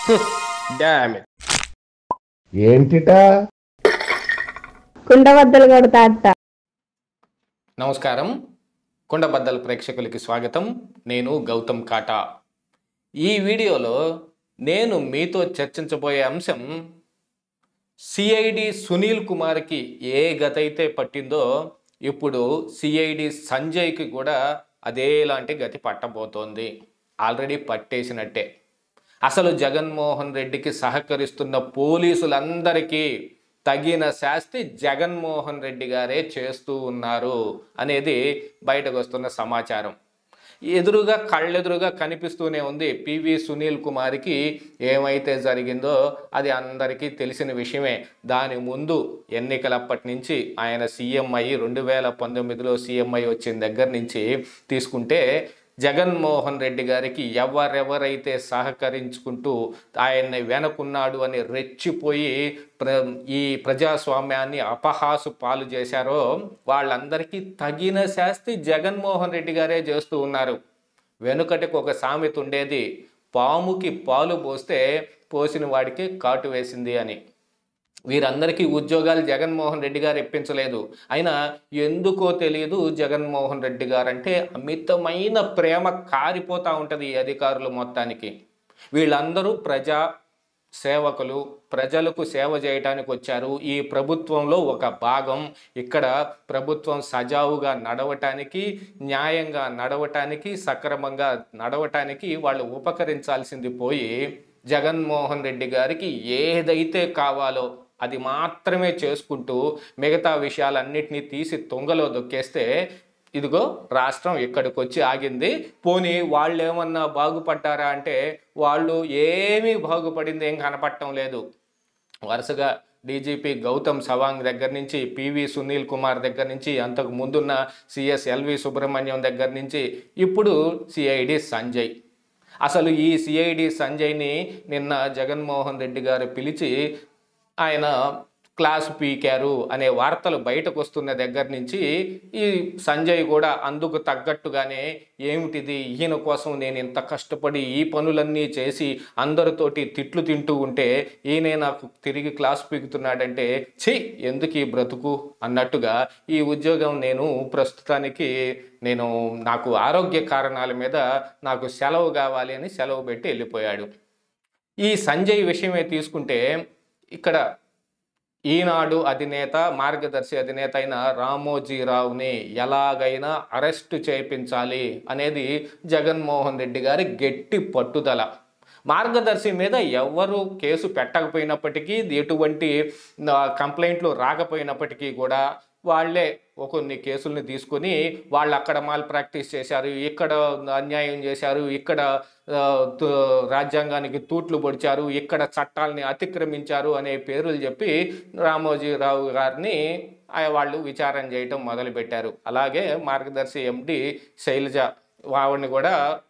dam ఏంటిటా కుండబద్దలు కొడతా అత్త నమస్కారం కుండబద్దల ప్రేక్షకులకి స్వాగతం నేను గౌతమ్ కాటా ఈ వీడియోలో నేను మీతో చర్చించబోయే అంశం సిఐడి సునీల్ కుమార్కి ఏ గత అయితే పట్టిందో ఇప్పుడు సిఐడి సంజయ్కి కూడా అదేలాంటి గతి పట్టబోతోంది ఆల్రెడీ పట్టేసినట్టే అసలు జగన్మోహన్ రెడ్డికి సహకరిస్తున్న పోలీసులందరికీ తగిన శాస్తి జగన్మోహన్ రెడ్డి గారే చేస్తూ ఉన్నారు అనేది బయటకు వస్తున్న సమాచారం ఎదురుగా కళ్ళెదురుగా కనిపిస్తూనే ఉంది పివి సునీల్ కుమార్కి ఏమైతే జరిగిందో అది అందరికీ తెలిసిన విషయమే దాని ముందు ఎన్నికలప్పటి నుంచి ఆయన సీఎం అయ్యి రెండు వేల పంతొమ్మిదిలో సీఎం అయ్యి వచ్చిన దగ్గర నుంచి తీసుకుంటే జగన్మోహన్ రెడ్డి గారికి ఎవరెవరైతే సహకరించుకుంటూ ఆయన్ని వెనకున్నాడు అని రెచ్చిపోయి ప్ర ఈ ప్రజాస్వామ్యాన్ని అపహాసు పాలు చేశారో వాళ్ళందరికీ తగిన శాస్తి జగన్మోహన్ రెడ్డి గారే చేస్తూ ఉన్నారు వెనుకటికి ఒక సామెత ఉండేది పాముకి పాలు పోస్తే పోసిన వాడికి కాటు వేసింది అని వీరందరికీ ఉద్యోగాలు జగన్మోహన్ రెడ్డి గారు ఇప్పించలేదు అయినా ఎందుకో తెలియదు జగన్మోహన్ రెడ్డి గారు అంటే అమితమైన ప్రేమ కారిపోతూ ఉంటుంది ఈ అధికారులు మొత్తానికి వీళ్ళందరూ ప్రజా సేవకులు ప్రజలకు సేవ చేయటానికి వచ్చారు ఈ ప్రభుత్వంలో ఒక భాగం ఇక్కడ ప్రభుత్వం సజావుగా నడవటానికి న్యాయంగా నడవటానికి సక్రమంగా నడవటానికి వాళ్ళు ఉపకరించాల్సింది పోయి జగన్మోహన్ రెడ్డి గారికి ఏదైతే కావాలో అది మాత్రమే చేసుకుంటూ మిగతా విషయాలన్నిటినీ తీసి తుంగలో దొక్కేస్తే ఇదిగో రాష్ట్రం ఇక్కడికి వచ్చి ఆగింది పోనీ వాళ్ళు ఏమన్నా బాగుపడ్డారా అంటే వాళ్ళు ఏమీ బాగుపడింది ఏం కనపడటం లేదు వరుసగా డీజీపీ గౌతమ్ సవాంగ్ దగ్గర నుంచి పివి సునీల్ కుమార్ దగ్గర నుంచి అంతకు ముందున్న సిఎస్ ఎల్వి సుబ్రహ్మణ్యం దగ్గర నుంచి ఇప్పుడు సిఐడి సంజయ్ అసలు ఈ సిఐడి సంజయ్ని నిన్న జగన్మోహన్ రెడ్డి గారు పిలిచి ఆయన క్లాస్ పీకారు అనే వార్తలు బయటకు వస్తున్న దగ్గర నుంచి ఈ సంజయ్ కూడా అందుకు తగ్గట్టుగానే ఏమిటిది ఈయన కోసం నేను ఇంత కష్టపడి ఈ పనులన్నీ చేసి అందరితోటి తిట్లు తింటూ ఉంటే ఈయనే నాకు తిరిగి క్లాస్ పీకుతున్నాడంటే ఛీ ఎందుకు ఈ బ్రతుకు అన్నట్టుగా ఈ ఉద్యోగం నేను ప్రస్తుతానికి నేను నాకు ఆరోగ్య కారణాల మీద నాకు సెలవు కావాలి అని సెలవు పెట్టి వెళ్ళిపోయాడు ఈ సంజయ్ విషయమే తీసుకుంటే ఇక్కడ ఈనాడు అధినేత మార్గదర్శి అధినేత అయిన రామోజీరావుని ఎలాగైనా అరెస్టు చేయించాలి అనేది జగన్మోహన్ రెడ్డి గారి గట్టి పట్టుదల మార్గదర్శి మీద ఎవరు కేసు పెట్టకపోయినప్పటికీ ఎటువంటి ఆ, కంప్లైంట్లు రాకపోయినప్పటికీ కూడా వాళ్ళే ఒక కొన్ని కేసుల్ని తీసుకొని వాళ్ళు అక్కడ మాల్ ప్రాక్టీస్ చేశారు ఇక్కడ అన్యాయం చేశారు ఇక్కడ ఆ, తు- రాజ్యాంగానికి తూట్లు పొడిచారు ఇక్కడ చట్టాలని అతిక్రమించారు అనే పేర్లు చెప్పి రామోజీరావు గారిని ఆ వాళ్ళు విచారణ చేయటం మొదలుపెట్టారు అలాగే మార్గదర్శి ఎండి శైలజ వావిని కూడా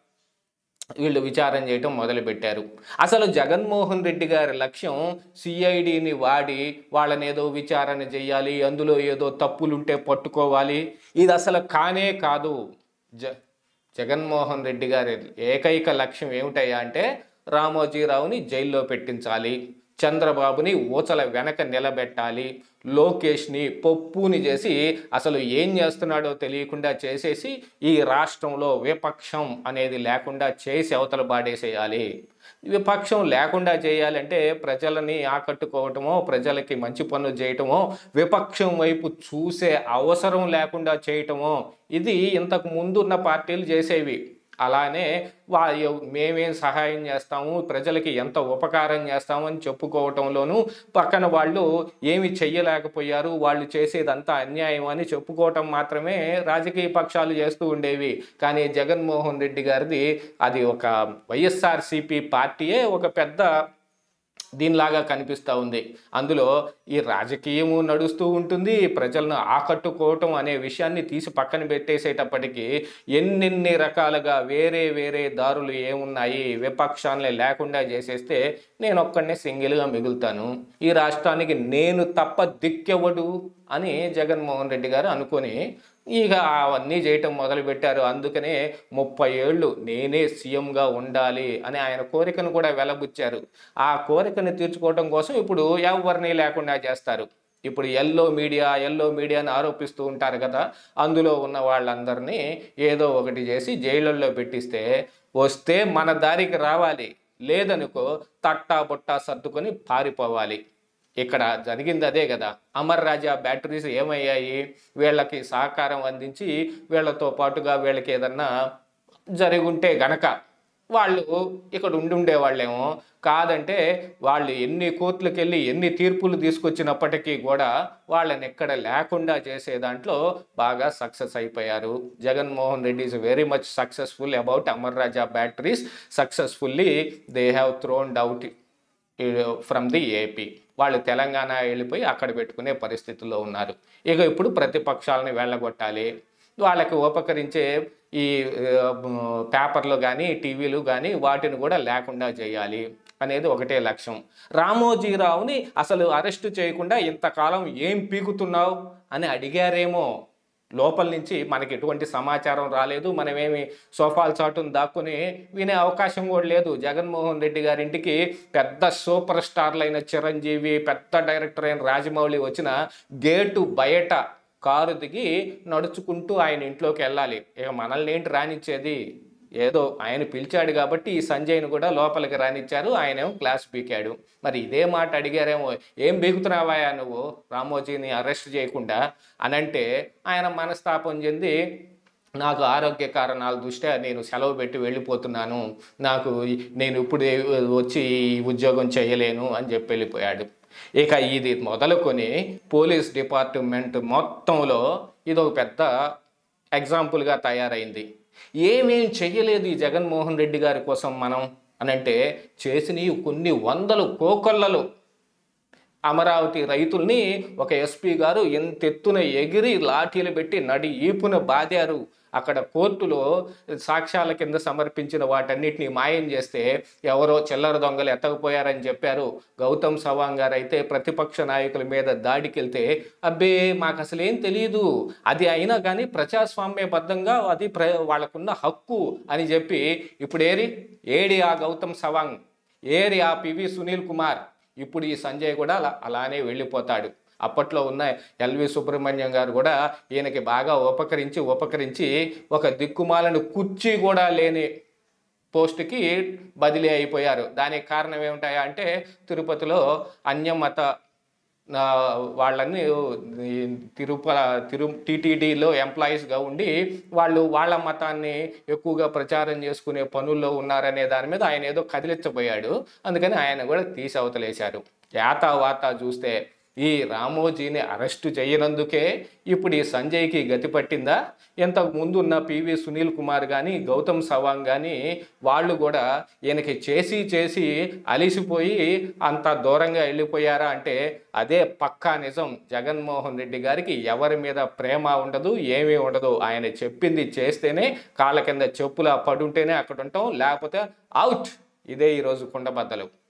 వీళ్ళు విచారణ చేయటం మొదలుపెట్టారు అసలు జగన్మోహన్ రెడ్డి గారి లక్ష్యం సిఐడిని వాడి వాళ్ళని ఏదో విచారణ చేయాలి అందులో ఏదో తప్పులుంటే పట్టుకోవాలి ఇది అసలు కానే కాదు జ జగన్మోహన్ రెడ్డి గారి ఏకైక లక్ష్యం ఏమిటయ్యా అంటే రామోజీరావుని జైల్లో పెట్టించాలి చంద్రబాబుని ఊచల వెనక నిలబెట్టాలి లోకేష్ని పప్పుని చేసి అసలు ఏం చేస్తున్నాడో తెలియకుండా చేసేసి ఈ రాష్ట్రంలో విపక్షం అనేది లేకుండా చేసి అవతల బాడేసేయాలి విపక్షం లేకుండా చేయాలంటే ప్రజలని ఆకట్టుకోవటమో ప్రజలకి మంచి పనులు చేయటమో విపక్షం వైపు చూసే అవసరం లేకుండా చేయటమో ఇది ఇంతకు ముందు ఉన్న పార్టీలు చేసేవి అలానే వా ఎవ్- మేమేం సహాయం చేస్తాము ప్రజలకి ఎంత ఉపకారం చేస్తాము అని చెప్పుకోవటంలోనూ పక్కన వాళ్ళు ఏమి చెయ్యలేకపోయారు వాళ్ళు చేసేదంతా అన్యాయం అని చెప్పుకోవటం మాత్రమే రాజకీయ పక్షాలు చేస్తూ ఉండేవి కానీ జగన్మోహన్ రెడ్డి గారిది అది ఒక వైఎస్ఆర్సిపి పార్టీయే ఒక పెద్ద దీనిలాగా కనిపిస్తూ ఉంది అందులో ఈ రాజకీయము నడుస్తూ ఉంటుంది ప్రజలను ఆకట్టుకోవటం అనే విషయాన్ని తీసి పక్కన పెట్టేసేటప్పటికీ ఎన్నెన్ని రకాలుగా వేరే వేరే దారులు ఏమున్నాయి విపక్షాన్ని లేకుండా చేసేస్తే నేను ఒక్కడనే సింగిల్గా మిగులుతాను ఈ రాష్ట్రానికి నేను తప్ప దిక్కెవడు అని జగన్మోహన్ రెడ్డి గారు అనుకొని ఇక అవన్నీ చేయటం మొదలుపెట్టారు అందుకనే ముప్పై ఏళ్ళు నేనే సీఎంగా ఉండాలి అని ఆయన కోరికను కూడా వెలబుచ్చారు ఆ కోరికను తీర్చుకోవడం కోసం ఇప్పుడు ఎవరిని లేకుండా చేస్తారు ఇప్పుడు ఎల్లో మీడియా ఎల్లో మీడియాని ఆరోపిస్తూ ఉంటారు కదా అందులో ఉన్న వాళ్ళందరినీ ఏదో ఒకటి చేసి జైళ్ళల్లో పెట్టిస్తే వస్తే మన దారికి రావాలి లేదనుకో తట్టా బుట్టా సర్దుకొని పారిపోవాలి ఇక్కడ జరిగింది అదే కదా అమర్ రాజా బ్యాటరీస్ ఏమయ్యాయి వీళ్ళకి సహకారం అందించి వీళ్ళతో పాటుగా వీళ్ళకి ఏదన్నా జరిగుంటే గనక వాళ్ళు ఇక్కడ ఉండి ఉండేవాళ్ళేమో కాదంటే వాళ్ళు ఎన్ని కోర్టులకు వెళ్ళి ఎన్ని తీర్పులు తీసుకొచ్చినప్పటికీ కూడా వాళ్ళని ఎక్కడ లేకుండా చేసే దాంట్లో బాగా సక్సెస్ అయిపోయారు Jaganmohan Reddy is very much successful about Amar Raja batteries successfully they have thrown out from the AP వాళ్ళు తెలంగాణ వెళ్ళిపోయి అక్కడ పెట్టుకునే పరిస్థితుల్లో ఉన్నారు ఇక ఇప్పుడు ప్రతిపక్షాలని వెళ్ళగొట్టాలి వాళ్ళకి ఉపకరించే ఈ ఆ, పేపర్లు కానీ టీవీలు కానీ వాటిని కూడా లేకుండా చేయాలి అనేది ఒకటే లక్ష్యం రామోజీరావుని అసలు అరెస్టు చేయకుండా ఇంతకాలం ఏం పీకుతున్నావు అని అడిగారేమో లోపల నుంచి మనకి ఎటువంటి సమాచారం రాలేదు మనమేమి సోఫాల చాటును దాక్కుని వినే అవకాశం కూడా లేదు జగన్మోహన్ రెడ్డి గారింటికి పెద్ద సూపర్ స్టార్లైన చిరంజీవి పెద్ద డైరెక్టర్ అయిన రాజమౌళి వచ్చిన గేటు బయట కారు దిగి నడుచుకుంటూ ఆయన ఇంట్లోకి వెళ్ళాలి ఇక మనల్ని ఏంటి రానిచ్చేది ఏదో ఆయన పిలిచాడు కాబట్టి ఈ సంజయ్ని కూడా లోపలికి రానిచ్చారు ఆయనేమో క్లాస్ పీకాడు మరి ఇదే మాట అడిగారేమో ఏం బీగుతున్నావాయా నువ్వు రామోజీని అరెస్ట్ చేయకుండా అనంటే ఆయన మనస్తాపం చెంది నాకు ఆరోగ్య కారణాల దృష్ట్యా నేను సెలవు పెట్టి వెళ్ళిపోతున్నాను నాకు ఈ- నేను ఇప్పుడు వచ్చి ఈ ఉద్యోగం చేయలేను అని చెప్పి వెళ్ళిపోయాడు ఇక ఇది మొదలుకొని పోలీస్ డిపార్ట్మెంట్ మొత్తంలో ఇది ఒక పెద్ద ఎగ్జాంపుల్గా తయారైంది ఏమేం చెయ్యలేదు ఈ జగన్మోహన్ రెడ్డి గారి కోసం మనం అనంటే చేసినవి కొన్ని వందలు కోకొల్లలు అమరావతి రైతుల్ని ఒక ఎస్పీ గారు ఎంతెత్తున ఎగిరి లాఠీలు పెట్టి నడి ఈపున బాదారు అక్కడ కోర్టులో సాక్ష్యాల కింద సమర్పించిన వాటన్నిటిని మాయం చేస్తే ఎవరో చిల్లర దొంగలు ఎత్తకపోయారని చెప్పారు గౌతమ్ సవాంగ్ గారు అయితే ప్రతిపక్ష నాయకుల మీద దాడికి వెళ్తే అబ్బే మాకు అసలు ఏం తెలియదు అది అయినా కానీ ప్రజాస్వామ్యబద్ధంగా అది ప్ర వాళ్ళకున్న హక్కు అని చెప్పి ఇప్పుడు ఏరి ఏడి ఆ గౌతమ్ సవాంగ్ ఏరి ఆ పివి సునీల్ కుమార్ ఇప్పుడు ఈ సంజయ్ కూడా అలా అలానే వెళ్ళిపోతాడు అప్పట్లో ఉన్న ఎల్వి సుబ్రహ్మణ్యం గారు కూడా ఈయనకి బాగా ఉపకరించి ఉపకరించి ఒక దిక్కుమాలను కుర్చీ కూడా లేని పోస్ట్కి బదిలీ అయిపోయారు దానికి కారణం ఏమిటాయా అంటే తిరుపతిలో అన్యమత ఆ, వాళ్ళని ఈ తిరుప తిరు టీటీడీలో ఎంప్లాయీస్గా ఉండి వాళ్ళు వాళ్ళ మతాన్ని ఎక్కువగా ప్రచారం చేసుకునే పనుల్లో ఉన్నారనే దాని మీద ఆయన ఏదో కదిలించబోయాడు అందుకని ఆయన కూడా తీసి అవతలేశారు యాతా వాత చూస్తే ఈ రామోజీని అరెస్టు చేయనందుకే ఇప్పుడు ఈ సంజయ్కి గతి పట్టిందా ఇంతకు ముందు ఉన్న పివి సునీల్ కుమార్ కానీ గౌతమ్ సవాంగ్ కానీ వాళ్ళు కూడా ఈయనకి చేసి చేసి అలిసిపోయి అంత దూరంగా వెళ్ళిపోయారా అంటే అదే పక్కా నిజం జగన్మోహన్ రెడ్డి గారికి ఎవరి మీద ప్రేమ ఉండదు ఏమీ ఉండదు ఆయన చెప్పింది చేస్తేనే కాళ్ళ కింద చెప్పులా పడుంటేనే అక్కడ ఉంటాం లేకపోతే అవుట్ ఇదే ఈరోజు కుండబద్దలు